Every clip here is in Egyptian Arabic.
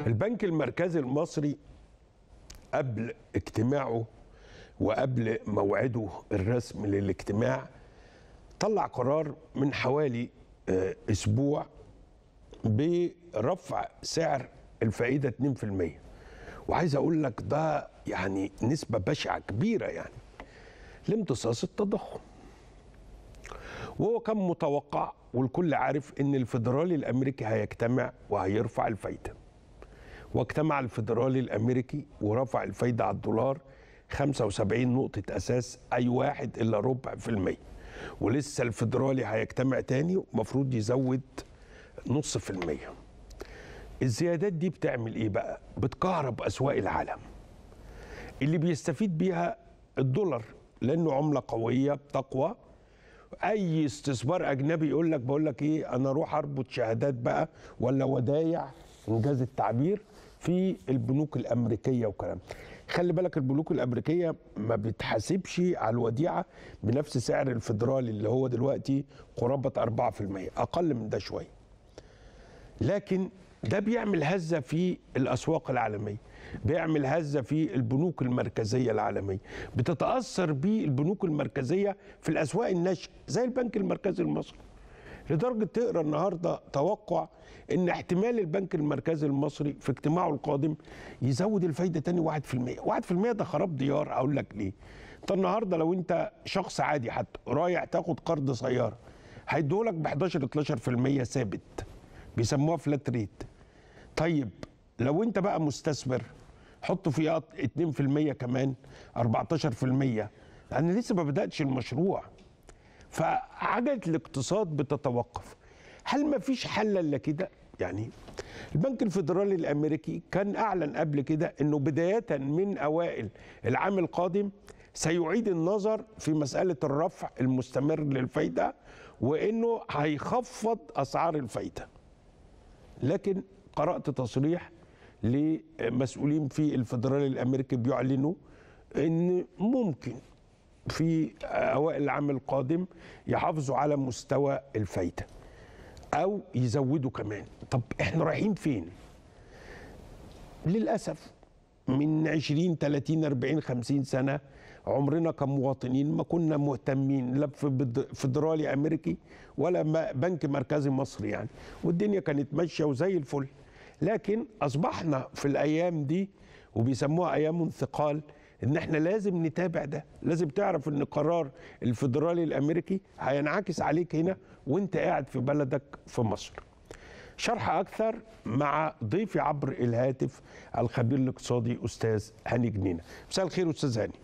البنك المركزي المصري قبل اجتماعه وقبل موعده الرسمي للاجتماع طلع قرار من حوالي آه، اسبوع برفع سعر الفائده 2% وعايز اقول لك ده يعني نسبه بشعه كبيره يعني لامتصاص التضخم وهو كان متوقع والكل عارف ان الفيدرالي الامريكي هيجتمع وهيرفع الفايده واجتمع الفيدرالي الامريكي ورفع الفايده على الدولار 75 نقطه اساس اي واحد الا ربع في المية ولسه الفيدرالي هيجتمع تاني ومفروض يزود نص في المية الزيادات دي بتعمل ايه بقى بتكهرب اسواق العالم اللي بيستفيد بيها الدولار لانه عمله قويه بتقوى اي استثمار اجنبي يقول لك بقول لك ايه انا اروح اربط شهادات بقى ولا ودايع انجاز التعبير في البنوك الامريكيه وكلام خلي بالك البنوك الامريكيه ما بتحاسبش على الوديعه بنفس سعر الفدرالي اللي هو دلوقتي قرابه 4% اقل من ده شويه لكن ده بيعمل هزه في الاسواق العالميه بيعمل هزه في البنوك المركزيه العالميه بتتاثر بيه البنوك المركزيه في الاسواق الناشئه زي البنك المركزي المصري لدرجه تقرا النهارده توقع ان احتمال البنك المركزي المصري في اجتماعه القادم يزود الفايده تاني 1% 1% ده خراب ديار اقول لك ليه انت النهارده لو انت شخص عادي حتى رايح تاخد قرض سياره هيديهولك ب 11 12% ثابت بيسموها فلات ريت طيب لو انت بقى مستثمر حط فيها 2% كمان 14% انا لسه ما بداتش المشروع فعجله الاقتصاد بتتوقف هل ما فيش حل الا كده يعني البنك الفيدرالي الامريكي كان اعلن قبل كده انه بدايه من اوائل العام القادم سيعيد النظر في مساله الرفع المستمر للفايده وانه هيخفض اسعار الفايده لكن قرات تصريح لمسؤولين في الفيدرالي الامريكي بيعلنوا ان ممكن في اوائل العام القادم يحافظوا على مستوى الفايده او يزودوا كمان طب احنا رايحين فين للاسف من 20 30 40 50 سنه عمرنا كمواطنين ما كنا مهتمين لا في بد- فيدرالي امريكي ولا ما- بنك مركزي مصري يعني والدنيا كانت ماشيه وزي الفل لكن اصبحنا في الايام دي وبيسموها ايام انثقال ان احنا لازم نتابع ده لازم تعرف ان قرار الفيدرالي الامريكي هينعكس عليك هنا وانت قاعد في بلدك في مصر شرح اكثر مع ضيفي عبر الهاتف الخبير الاقتصادي استاذ هاني جنينه مساء الخير استاذ هاني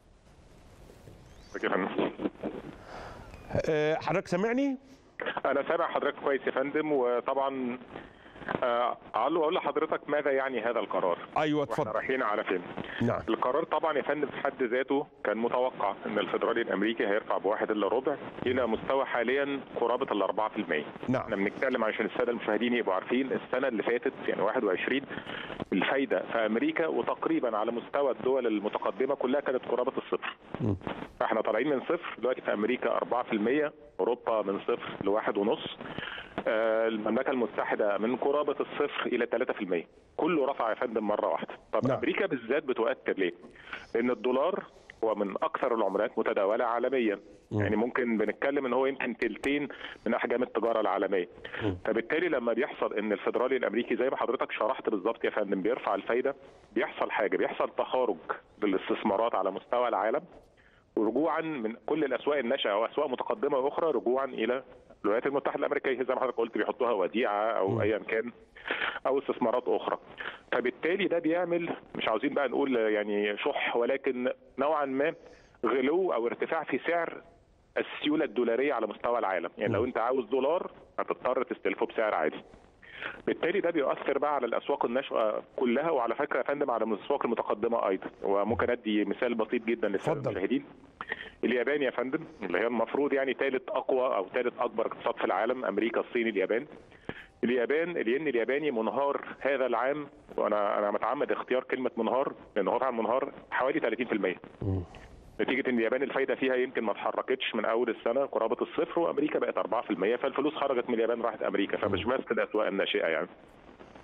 يا فندم أه، حضرتك سامعني انا سامع حضرتك كويس يا فندم وطبعا آه، علو اقول لحضرتك ماذا يعني هذا القرار ايوه واحنا اتفضل رايحين على فين نعم القرار طبعا يا فندم في حد ذاته كان متوقع ان الفدرالي الامريكي هيرفع بواحد الا ربع الى مستوى حاليا قرابه ال 4% نعم. احنا بنتكلم عشان الساده المشاهدين يبقوا عارفين السنه اللي فاتت يعني 21 الفايده في امريكا وتقريبا على مستوى الدول المتقدمه كلها كانت قرابه الصفر مم. فاحنا طالعين من صفر دلوقتي في امريكا 4% اوروبا من صفر لواحد ونص آه، المملكه المتحده من قرابه الصفر الى 3% كله رفع يا فندم مره واحده طب نعم. امريكا بالذات بتؤثر ليه؟ لان الدولار هو من اكثر العملات متداوله عالميا يعني ممكن بنتكلم ان هو يمكن تلتين من احجام التجاره العالميه فبالتالي لما بيحصل ان الفدرالي الامريكي زي ما حضرتك شرحت بالظبط يا فندم بيرفع الفايده بيحصل حاجه بيحصل تخارج للاستثمارات على مستوى العالم ورجوعا من كل الاسواق الناشئه او اسواق متقدمه اخرى رجوعا الى الولايات المتحده الامريكيه زي ما حضرتك قلت بيحطوها وديعه او ايا كان او استثمارات اخرى فبالتالي ده بيعمل مش عاوزين بقى نقول يعني شح ولكن نوعا ما غلو او ارتفاع في سعر السيوله الدولاريه على مستوى العالم يعني لو انت عاوز دولار هتضطر تستلفه بسعر عالي بالتالي ده بيؤثر بقى على الاسواق الناشئه كلها وعلى فكره يا فندم على الاسواق المتقدمه ايضا وممكن ادي مثال بسيط جدا للساده اتفضل. المشاهدين اليابان يا فندم اللي هي المفروض يعني ثالث اقوى او ثالث اكبر اقتصاد في العالم امريكا الصين اليابان اليابان الين الياباني منهار هذا العام وانا انا متعمد اختيار كلمه منهار لان هو فعلا منهار حوالي 30% نتيجه ان اليابان الفايده فيها يمكن ما اتحركتش من اول السنه قرابه الصفر وامريكا بقت 4% فالفلوس خرجت من اليابان راحت امريكا فمش ماسك الاسواق الناشئه يعني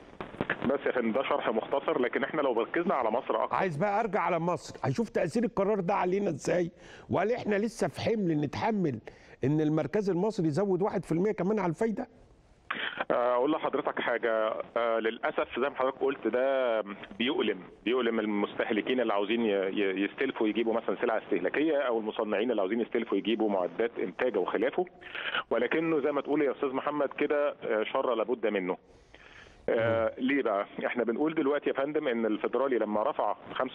بس يا فندم ده شرح مختصر لكن احنا لو ركزنا على مصر اكتر عايز بقى ارجع على مصر هشوف تاثير القرار ده علينا ازاي وهل احنا لسه في حمل نتحمل ان المركز المصري يزود 1% كمان على الفايده اقول لحضرتك حاجه آه، للاسف زي ما حضرتك قلت ده بيؤلم بيؤلم المستهلكين اللي عاوزين ي- ي- يستلفوا يجيبوا مثلا سلع استهلاكيه او المصنعين اللي عاوزين يستلفوا يجيبوا معدات انتاج وخلافه ولكنه زي ما تقول يا استاذ محمد كده آه، شر لابد منه آه ليه بقى؟ احنا بنقول دلوقتي يا فندم ان الفيدرالي لما رفع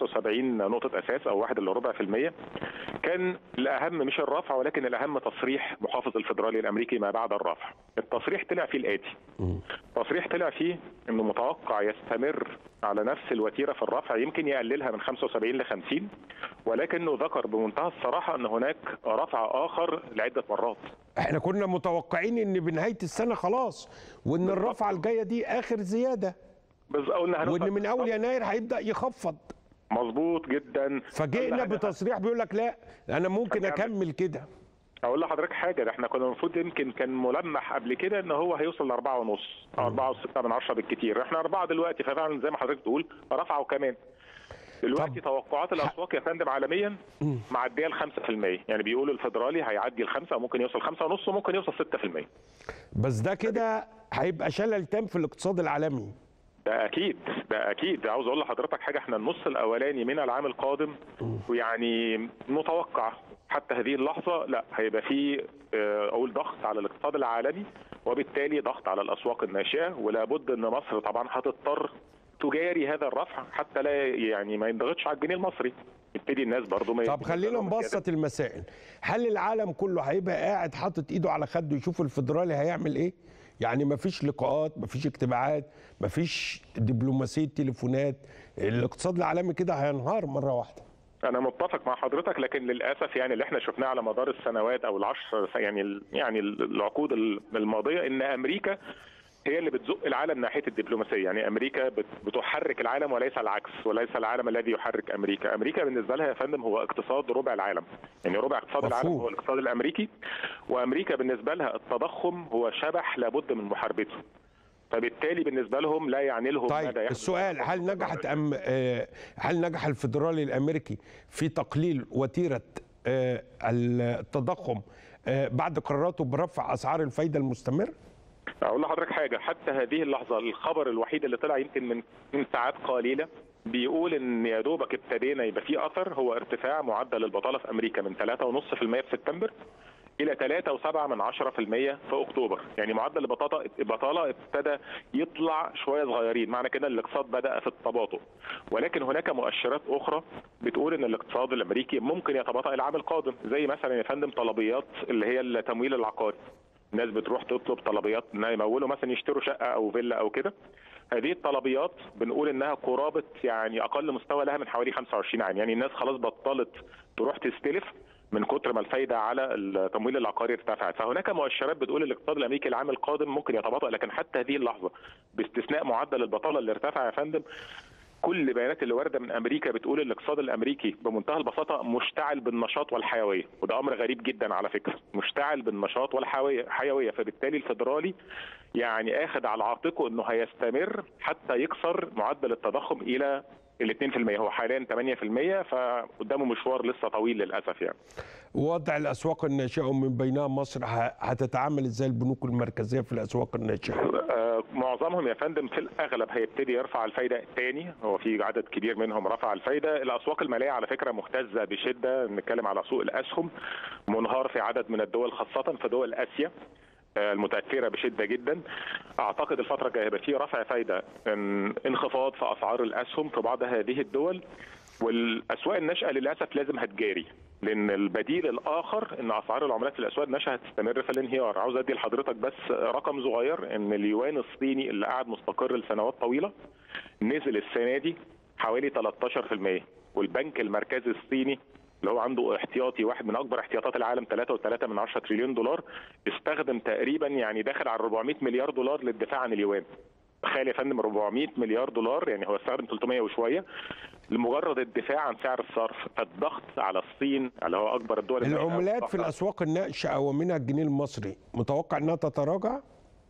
75 نقطة اساس او واحد الا ربع في المية كان الاهم مش الرفع ولكن الاهم تصريح محافظ الفيدرالي الامريكي ما بعد الرفع. التصريح طلع فيه الاتي. تصريح طلع فيه انه متوقع يستمر على نفس الوتيره في الرفع يمكن يقللها من 75 ل 50 ولكنه ذكر بمنتهى الصراحه ان هناك رفع اخر لعده مرات. احنا كنا متوقعين ان بنهايه السنه خلاص وان الرفعه الجايه دي اخر زياده بس قلنا هنوصل- وان من اول يناير هيبدا يخفض مظبوط جدا فجئنا قلنا هن- بتصريح بيقول لك لا انا ممكن هنعمل- اكمل كده اقول لحضرتك حاجه ده احنا كنا المفروض يمكن كان ملمح قبل كده ان هو هيوصل ل 4 ونص او 4 و6 من 10 بالكتير احنا 4 دلوقتي ففعلا زي ما حضرتك بتقول رفعوا كمان دلوقتي طب- توقعات الاسواق يا فندم عالميا معديه ال 5% يعني بيقولوا الفيدرالي هيعدي ال 5 ممكن يوصل 5 ونص وممكن يوصل 6% بس ده كده هيبقى شلل تام في الاقتصاد العالمي ده اكيد ده اكيد عاوز اقول لحضرتك حاجه احنا النص الاولاني من العام القادم ويعني متوقع حتى هذه اللحظه لا هيبقى في آه، اقول ضغط على الاقتصاد العالمي وبالتالي ضغط على الاسواق الناشئه ولا بد ان مصر طبعا هتضطر تجاري هذا الرفع حتى لا يعني ما ينضغطش على الجنيه المصري يبتدي الناس برضو ما طب خلينا نبسط المسائل هل العالم كله هيبقى قاعد حاطط ايده على خده يشوف الفدرالي هيعمل ايه يعني مفيش لقاءات مفيش اجتماعات مفيش دبلوماسيه تليفونات الاقتصاد العالمي كده هينهار مره واحده انا متفق مع حضرتك لكن للاسف يعني اللي احنا شفناه على مدار السنوات او العشر يعني ال- يعني العقود الماضيه ان امريكا هي اللي بتزق العالم ناحيه الدبلوماسيه يعني امريكا بت- بتحرك العالم وليس العكس وليس العالم الذي يحرك امريكا امريكا بالنسبه لها يا فندم هو اقتصاد ربع العالم يعني ربع اقتصاد العالم مفهوم. هو الاقتصاد الامريكي وامريكا بالنسبه لها التضخم هو شبح لابد من محاربته فبالتالي بالنسبه لهم لا يعني لهم ماذا طيب يحدث السؤال هل نجحت أم آه، هل نجح الفدرالي الامريكي في تقليل وتيره آه، التضخم آه، بعد قراراته برفع اسعار الفايده المستمر؟ اقول لحضرتك حاجه حتى هذه اللحظه الخبر الوحيد اللي طلع يمكن من من ساعات قليله بيقول ان يا دوبك ابتدينا يبقى في اثر هو ارتفاع معدل البطاله في امريكا من 3.5% في سبتمبر الى 3.7 من 10% في اكتوبر يعني معدل البطاله البطاله ابتدى يطلع شويه صغيرين معنى كده الاقتصاد بدا في التباطؤ ولكن هناك مؤشرات اخرى بتقول ان الاقتصاد الامريكي ممكن يتباطأ العام القادم زي مثلا يا فندم طلبيات اللي هي التمويل العقاري الناس بتروح تطلب طلبيات انها يمولوا مثلا يشتروا شقه او فيلا او كده هذه الطلبيات بنقول انها قرابه يعني اقل مستوى لها من حوالي 25 عام يعني الناس خلاص بطلت تروح تستلف من كتر ما الفايده على التمويل العقاري ارتفعت فهناك مؤشرات بتقول الاقتصاد الامريكي العام القادم ممكن يتباطأ لكن حتى هذه اللحظه باستثناء معدل البطاله اللي ارتفع يا فندم كل البيانات اللي وارده من امريكا بتقول الاقتصاد الامريكي بمنتهى البساطه مشتعل بالنشاط والحيويه وده امر غريب جدا على فكره مشتعل بالنشاط والحيويه حيويه فبالتالي الفدرالي يعني اخذ على عاتقه انه هيستمر حتى يكسر معدل التضخم الى ال 2% هو حاليا 8% فقدامه مشوار لسه طويل للاسف يعني وضع الاسواق الناشئه ومن بينها مصر ه- هتتعامل ازاي البنوك المركزيه في الاسواق الناشئه؟ آه، معظمهم يا فندم في الاغلب هيبتدي يرفع الفايده تاني هو في عدد كبير منهم رفع الفايده الاسواق الماليه على فكره مهتزه بشده نتكلم على سوق الاسهم منهار في عدد من الدول خاصه في دول اسيا آه، المتاثره بشده جدا اعتقد الفتره الجايه هيبقى في رفع فايده ان- انخفاض في اسعار الاسهم في بعض هذه الدول والاسواق الناشئه للاسف لازم هتجاري لان البديل الاخر ان اسعار العملات في الاسواق الناشئه هتستمر في الانهيار عاوز ادي لحضرتك بس رقم صغير ان اليوان الصيني اللي قعد مستقر لسنوات طويله نزل السنه دي حوالي 13% والبنك المركزي الصيني اللي هو عنده احتياطي واحد من اكبر احتياطات العالم 3.3 من 10 تريليون دولار استخدم تقريبا يعني داخل على 400 مليار دولار للدفاع عن اليوان تخيل يا فندم 400 مليار دولار يعني هو استخدم 300 وشويه لمجرد الدفاع عن سعر الصرف فالضغط على الصين اللي هو اكبر الدول العملات في الاسواق الاسواق الناشئه ومنها الجنيه المصري متوقع انها تتراجع؟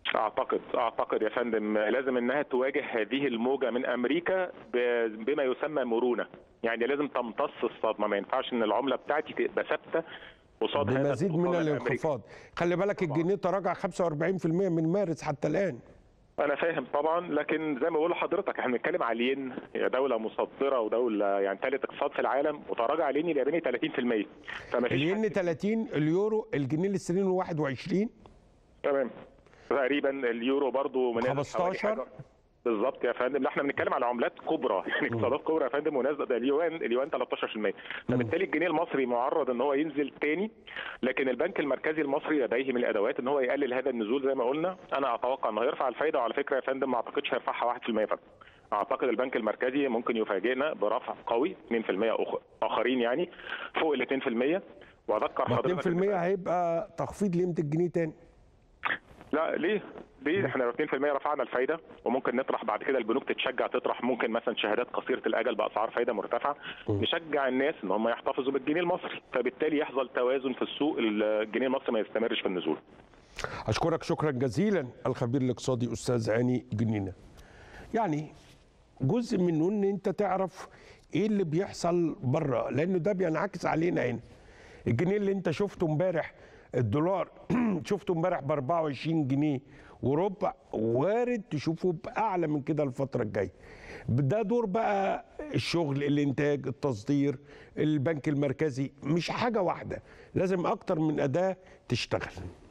اعتقد اعتقد يا فندم لازم انها تواجه هذه الموجه من امريكا ب- بما يسمى مرونه يعني لازم تمتص الصدمه ما ينفعش ان العمله بتاعتي تبقى ثابته قصاد هذا بمزيد من الطوفان الأمريكي. الانخفاض خلي بالك الجنيه تراجع 45% من مارس حتى الان انا فاهم طبعا لكن زي ما بقول لحضرتك احنا بنتكلم على الين هي دوله مصدره ودوله يعني ثالث اقتصاد في العالم وتراجع الين الياباني 30% فما فيش الين 30 اليورو الجنيه الاسترليني 21 تمام تقريبا اليورو برضو من 15 بالظبط يا فندم لا احنا بنتكلم على عملات كبرى يعني اقتصادات كبرى يا فندم ونازله ده اليوان اليوان 13% فبالتالي الجنيه المصري معرض ان هو ينزل تاني لكن البنك المركزي المصري لديه من الادوات ان هو يقلل هذا النزول زي ما قلنا انا اتوقع انه هيرفع الفايده وعلى فكره يا فندم ما اعتقدش هيرفعها 1% فقط اعتقد البنك المركزي ممكن يفاجئنا برفع قوي 2% أخ- اخرين يعني فوق ال 2% واذكر حضرتك 2% هيبقى تخفيض لقيمه الجنيه تاني لا ليه؟ ليه احنا 2% رفعنا الفايده وممكن نطرح بعد كده البنوك تتشجع تطرح ممكن مثلا شهادات قصيره الاجل باسعار فايده مرتفعه نشجع الناس ان هم يحتفظوا بالجنيه المصري فبالتالي يحصل توازن في السوق الجنيه المصري ما يستمرش في النزول. اشكرك شكرا جزيلا الخبير الاقتصادي استاذ هاني جنينه يعني جزء منه ان انت تعرف ايه اللي بيحصل بره لانه ده بينعكس علينا هنا الجنيه اللي انت شفته امبارح الدولار شفته امبارح ب 24 جنيه وربع وارد تشوفه باعلى من كده الفتره الجايه ده دور بقى الشغل الانتاج التصدير البنك المركزي مش حاجه واحده لازم اكتر من اداه تشتغل